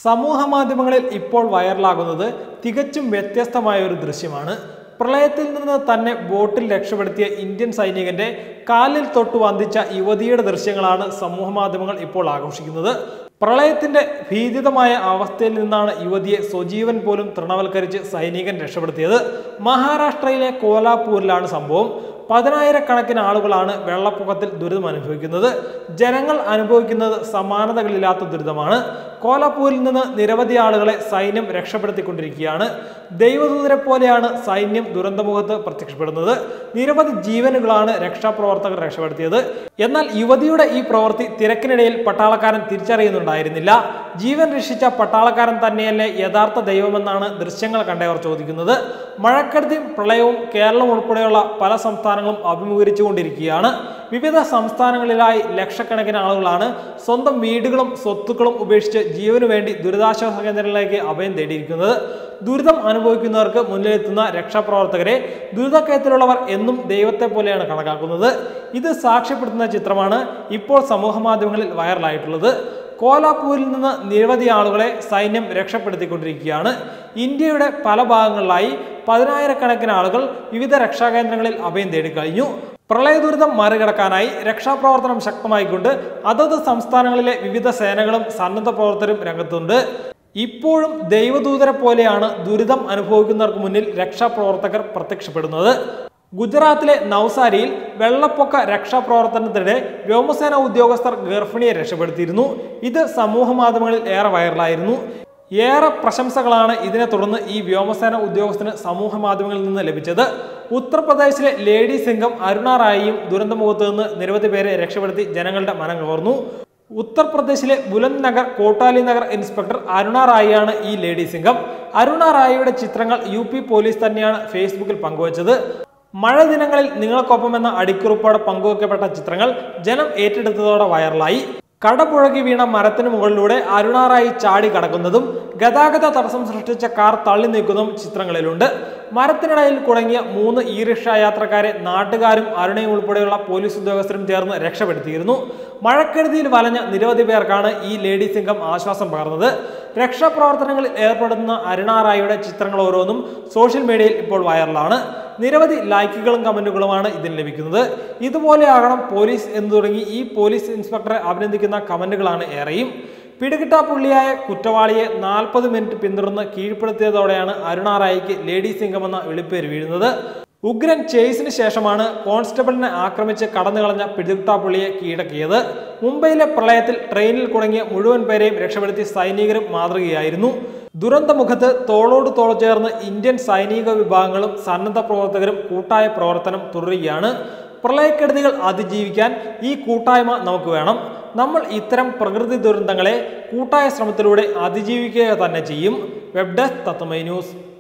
സമൂഹ മാധ്യമങ്ങളിൽ ഇപ്പോൾ വൈറലാകുന്നത് തികച്ചും വ്യത്യസ്തമായ ഒരു ദൃശ്യമാണ് പ്രളയത്തിൽ നിന്ന് തന്നെ ബോട്ടിൽ രക്ഷപ്പെടുത്തിയ ഇന്ത്യൻ സൈനികന്റെ കാലിൽ തൊട്ട് വന്ദിച്ച യുവതിയുടെ ദൃശ്യങ്ങളാണ് സമൂഹ മാധ്യമങ്ങൾ ഇപ്പോൾ ആഘോഷിക്കുന്നത് പ്രളയത്തിന്റെ ഭീതിതമായ അവസ്ഥയിൽ നിന്നാണ് യുവതിയെ സ്വജീവൻ പോലും തൃണവൽക്കരിച്ച് സൈനികൻ രക്ഷപ്പെടുത്തിയത് മഹാരാഷ്ട്രയിലെ കോലാപൂരിലാണ് സംഭവം പതിനായിരക്കണക്കിന് ആളുകളാണ് വെള്ളപ്പൊക്കത്തിൽ ദുരിതം അനുഭവിക്കുന്നത് ജനങ്ങൾ അനുഭവിക്കുന്നത് സമാനതകളില്ലാത്ത ദുരിതമാണ് കോലാപൂരിൽ നിന്ന് നിരവധി ആളുകളെ സൈന്യം രക്ഷപ്പെടുത്തിക്കൊണ്ടിരിക്കുകയാണ് ദൈവദൂതരെ പോലെയാണ് സൈന്യം ദുരന്തമുഖത്ത് പ്രത്യക്ഷപ്പെടുന്നത് നിരവധി ജീവനുകളാണ് രക്ഷാപ്രവർത്തകർ രക്ഷപ്പെടുത്തിയത് എന്നാൽ യുവതിയുടെ ഈ പ്രവൃത്തി തിരക്കിനിടയിൽ പട്ടാളക്കാരൻ തിരിച്ചറിയുന്നുണ്ടായിരുന്നില്ല ജീവൻ രക്ഷിച്ച പട്ടാളക്കാരൻ തന്നെയല്ലേ യഥാർത്ഥ ദൈവമെന്നാണ് ദൃശ്യങ്ങൾ കണ്ടവർ ചോദിക്കുന്നത് മഴക്കെടുതിയും പ്രളയവും കേരളം ഉൾപ്പെടെയുള്ള പല സംസ്ഥാനങ്ങളും അഭിമുഖീകരിച്ചുകൊണ്ടിരിക്കുകയാണ് വിവിധ സംസ്ഥാനങ്ങളിലായി ലക്ഷക്കണക്കിന് ആളുകളാണ് സ്വന്തം വീടുകളും സ്വത്തുക്കളും ഉപേക്ഷിച്ച് ജീവനു വേണ്ടി ദുരിതാശ്വാസ കേന്ദ്രങ്ങളിലേക്ക് അഭയം തേടിയിരിക്കുന്നത് ദുരിതം അനുഭവിക്കുന്നവർക്ക് മുന്നിലെത്തുന്ന രക്ഷാപ്രവർത്തകരെ ദുരിതക്കയത്തിലുള്ളവർ എന്നും ദൈവത്തെ പോലെയാണ് കണക്കാക്കുന്നത് ഇത് സാക്ഷ്യപ്പെടുത്തുന്ന ചിത്രമാണ് ഇപ്പോൾ സമൂഹ മാധ്യമങ്ങളിൽ വൈറലായിട്ടുള്ളത് കോലാപൂരിൽ നിന്ന് നിരവധി ആളുകളെ സൈന്യം രക്ഷപ്പെടുത്തിക്കൊണ്ടിരിക്കുകയാണ് ഇന്ത്യയുടെ പല ഭാഗങ്ങളിലായി പതിനായിരക്കണക്കിന് ആളുകൾ വിവിധ രക്ഷാകേന്ദ്രങ്ങളിൽ അഭയം തേടിക്കഴിഞ്ഞു പ്രളയ ദുരിതം മറികടക്കാനായി രക്ഷാപ്രവർത്തനം ശക്തമായിക്കൊണ്ട് അതത് സംസ്ഥാനങ്ങളിലെ വിവിധ സേനകളും സന്നദ്ധ പ്രവർത്തകരും രംഗത്തുണ്ട് ഇപ്പോഴും ദൈവദൂതരെ പോലെയാണ് ദുരിതം അനുഭവിക്കുന്നവർക്ക് മുന്നിൽ രക്ഷാപ്രവർത്തകർ പ്രത്യക്ഷപ്പെടുന്നത് ഗുജറാത്തിലെ നവസാരിയിൽ വെള്ളപ്പൊക്ക രക്ഷാപ്രവർത്തനത്തിനിടെ വ്യോമസേന ഉദ്യോഗസ്ഥർ ഗർഭിണിയെ രക്ഷപ്പെടുത്തിയിരുന്നു ഇത് സമൂഹ മാധ്യമങ്ങളിൽ ഏറെ വൈറലായിരുന്നു ഏറെ പ്രശംസകളാണ് ഇതിനെ തുടർന്ന് ഈ വ്യോമസേന ഉദ്യോഗസ്ഥന് സമൂഹ മാധ്യമങ്ങളിൽ നിന്ന് ലഭിച്ചത് ഉത്തർപ്രദേശിലെ ലേഡി സിംഗം അരുണ റായിയും ദുരന്തമുഖത്ത് നിന്ന് നിരവധി പേരെ രക്ഷപ്പെടുത്തി ജനങ്ങളുടെ മനം കവർന്നു ഉത്തർപ്രദേശിലെ ബുലന്ദ് നഗർ കോട്ടാലി നഗർ ഇൻസ്പെക്ടർ അരുണ റായിയാണ് ഈ ലേഡി സിംഗം അരുണ റായിയുടെ ചിത്രങ്ങൾ യു പി പോലീസ് തന്നെയാണ് ഫേസ്ബുക്കിൽ പങ്കുവച്ചത് മഴ ദിനങ്ങളിൽ നിങ്ങൾക്കൊപ്പം എന്ന അടിക്കുറിപ്പോടെ പങ്കുവയ്ക്കപ്പെട്ട ചിത്രങ്ങൾ ജനം ഏറ്റെടുത്തതോടെ വൈറലായി കടപുഴകി വീണ മരത്തിന് മുകളിലൂടെ അരുണാറായി ചാടി കടക്കുന്നതും ഗതാഗത തടസ്സം സൃഷ്ടിച്ച കാർ തള്ളി നീക്കുന്നതും ചിത്രങ്ങളിലുണ്ട് മരത്തിനിടയിൽ കുടങ്ങിയ മൂന്ന് ഈ റിക്ഷ യാത്രക്കാരെ നാട്ടുകാരും അരുണയും ഉൾപ്പെടെയുള്ള പോലീസ് ഉദ്യോഗസ്ഥരും ചേർന്ന് രക്ഷപ്പെടുത്തിയിരുന്നു മഴക്കെടുതിയിൽ വലഞ്ഞ നിരവധി പേർക്കാണ് ഈ ലേഡി സിംഗം ആശ്വാസം പകർന്നത് രക്ഷാപ്രവർത്തനങ്ങളിൽ ഏർപ്പെടുന്ന അരുണാറായിയുടെ ചിത്രങ്ങൾ ഓരോന്നും സോഷ്യൽ മീഡിയയിൽ ഇപ്പോൾ വൈറലാണ് നിരവധി ലൈക്കുകളും കമന്റുകളുമാണ് ഇതിന് ലഭിക്കുന്നത് ഇതുപോലെയാകണം പോലീസ് എന്ന് തുടങ്ങി ഈ പോലീസ് ഇൻസ്പെക്ടറെ അഭിനന്ദിക്കുന്ന കമന്റുകളാണ് ഏറെയും പിടികിട്ടാപ്പുള്ളിയായ കുറ്റവാളിയെ നാൽപ്പത് മിനിറ്റ് പിന്തുടർന്ന് കീഴ്പ്പെടുത്തിയതോടെയാണ് അരുണാറായിക്ക് ലേഡി സിംഗം എന്ന വിളിപ്പേര് വീഴുന്നത് ഉഗ്രൻ ചേസിന് ശേഷമാണ് കോൺസ്റ്റബിളിനെ ആക്രമിച്ച് കടന്നു കളഞ്ഞ പിടികിട്ടാപ്പുള്ളിയെ കീഴടക്കിയത് മുംബൈയിലെ പ്രളയത്തിൽ ട്രെയിനിൽ കുടുങ്ങിയ മുഴുവൻ പേരെയും രക്ഷപ്പെടുത്തി സൈനികരും മാതൃകയായിരുന്നു ദുരന്തമുഖത്ത് തോളോട് തോൾ ചേർന്ന് ഇന്ത്യൻ സൈനിക വിഭാഗങ്ങളും സന്നദ്ധ പ്രവർത്തകരും കൂട്ടായ പ്രവർത്തനം തുടരുകയാണ് പ്രളയക്കെടുതികൾ അതിജീവിക്കാൻ ഈ കൂട്ടായ്മ നമുക്ക് വേണം നമ്മൾ ഇത്തരം പ്രകൃതി ദുരന്തങ്ങളെ കൂട്ടായ ശ്രമത്തിലൂടെ അതിജീവിക്കുക തന്നെ ചെയ്യും വെബ് ഡെസ്ക് തത്വമൈ ന്യൂസ്